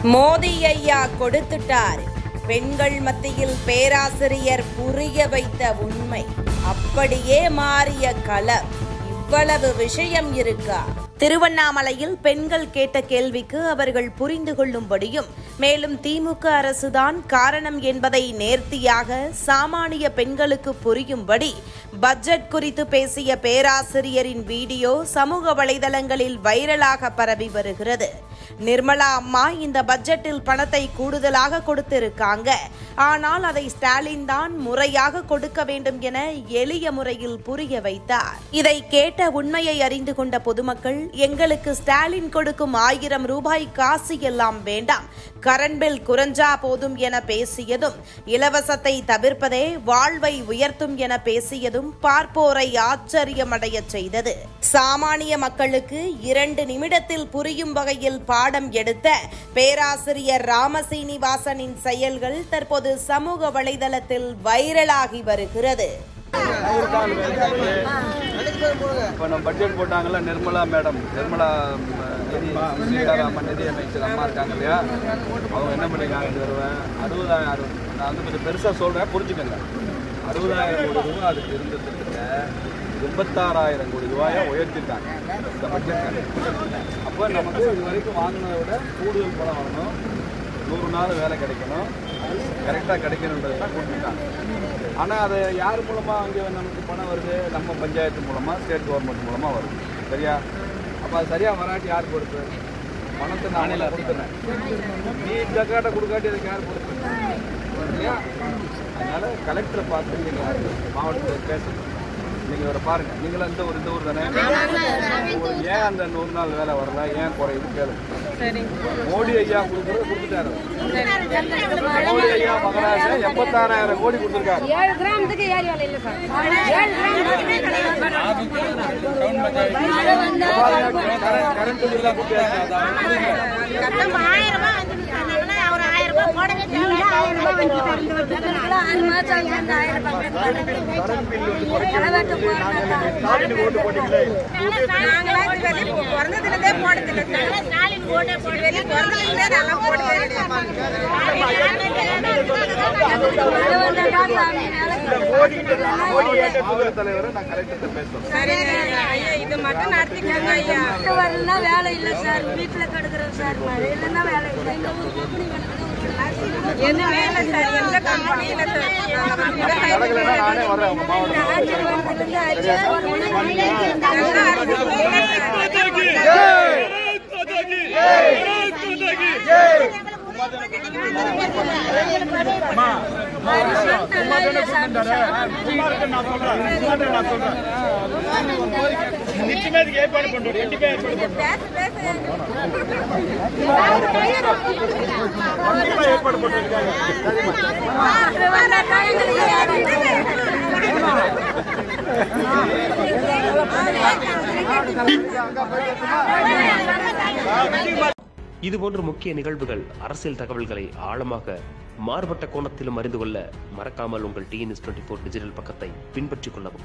மோடி ஐயா கொடுத்துட்டார் பெண்கள் மத்தியில் பேராசிரியர் புரிய வைத்த உண்மை அப்படியே மாறிய களம் இவ்வளவு விஷயம் இருக்கா திருவண்ணாமலையில் பெண்கள் கேட்ட கேள்விக்கு அவர்கள் புரிந்து கொள்ளும்படியும் மேலும் திமுக அரசுதான் காரணம் என்பதை நேர்த்தியாக சாமானிய பெண்களுக்கு புரியும்படி பட்ஜெட் குறித்து பேசிய பேராசிரியரின் வீடியோ சமூக வலைதளங்களில் வைரலாக பரவி வருகிறது நிர்மலா அம்மா இந்த பட்ஜெட்டில் பணத்தை கூடுதலாக கொடுத்திருக்காங்க ஆனால் அதை ஸ்டாலின் தான் முறையாக கொடுக்க வேண்டும் என எளிய முறையில் புரிய வைத்தார் இதை கேட்ட உண்மையை அறிந்து கொண்ட பொதுமக்கள் எங்களுக்கு ஸ்டாலின் கொடுக்கும் ஆயிரம் ரூபாய் காசு எல்லாம் வேண்டாம் கரண்ட் பில் குறைஞ்சா போதும் என பேசியதும் இலவசத்தை தவிர்ப்பதே வாழ்வை உயர்த்தும் என பேசியதும் பார்ப்போரை ஆச்சரியமடைய செய்தது சாமானிய மக்களுக்கு இரண்டு நிமிடத்தில் புரியும் வகையில் பாடம் எடுத்த பேராசிரியர் ராமசீனிவாசனின் செயல்கள் தற்போது சமூக வலைதளத்தில் வைரலாகி வருகிறது இப்போ நம்ம பட்ஜெட் போட்டாங்கல்ல நிர்மலா மேடம் நிர்மலா ம், நிதி சீதாராமன் நிதி அமைச்சர் அம்மா இருக்காங்க இல்லையா அவங்க என்ன பண்ணிருக்காங்க இந்த தடவை அறுபதாயிரம் நான் வந்து கொஞ்சம் பெருசாக சொல்கிறேன் புரிஞ்சுக்கங்க அறுபதாயிரம் கோடி ரூபாய் அதுக்கு இருந்த திட்டத்தை எண்பத்தாறாயிரம் கோடி ரூபாயை உயர்த்திருக்காங்க இந்த பட்ஜெட் அப்போ நமக்கு இது வரைக்கும் வாங்கினதை விட கூடுதல் பணம் வரணும் நூறு நாள் வேலை கிடைக்கணும் கரெக்டாக கிடைக்கணுன்றது தான் கொடுத்துருக்காங்க ஆனால் அது யார் மூலமாக அங்கே நமக்கு பணம் வருது நம்ம பஞ்சாயத்து மூலமாக ஸ்டேட் கவர்மெண்ட் மூலமாக வருது சரியா அப்போ அது சரியாக வராட்டி யார் பொறுப்பு பணத்தை நானே கொடுத்துறேன் நீ ஜக்காட்டை கொடுக்காட்டி அதுக்கு யார் பொறுப்பு இல்லையா அதனால கலெக்டரை பார்த்து நீங்கள் மாவட்டத்தில் பேசணும் நீங்கள் இவரை பாருங்கள் நீங்களும் இந்த ஒரு இந்த ஊர் தானே ஏன் அந்த நூறு நாள் வேலை வரல ஏன் குறையுது கேளுங்க மோடி ஐயா கொடுக்குறது கொடுத்துட்டாரு மோடி ஐயா மகராஜன் எண்பத்தாறாயிரம் கோடி கொடுத்துருக்காரு ஏழு கிராமத்துக்கு ஏரி வேலை இல்லை சார் ஏழு கிராமத்துக்கு கரண்ட் பில்லாம் கொடுத்தாரு ஆறு மாசம் ஆகி அந்த ஆயிரம் ரூபாய் கரண்ட் பில் வந்து குறைக்கிறது நாங்கள் ஓட்டு போட்டீங்களே மோடி மாவட்ட தலைவரை நான் கலெக்டர்கிட்ட பேசுறேன் இது மட்டும் நடத்திக்கோங்க ஐயா வீட்டு வரலன்னா வேலை இல்லை சார் வீட்டுல கிடக்குறோம் சார் மழை இல்லைன்னா வேலை இல்லை இந்த ஒரு கம்பெனி என்ன வேலை சார் எந்த கம்பெனியில நடக்கலைன்னா நானே வரேன் உங்க மாவட்ட இதுபோன்ற முக்கிய நிகழ்வுகள் அரசியல் தகவல்களை ஆழமாக மாறுபட்ட கோணத்திலும் அறிந்து கொள்ள மறக்காமல் உங்கள் டிஎன்எஸ் டுவெண்ட்டி ஃபோர் டிஜிட்டல் பக்கத்தை பின்பற்றிக் கொள்ளவும்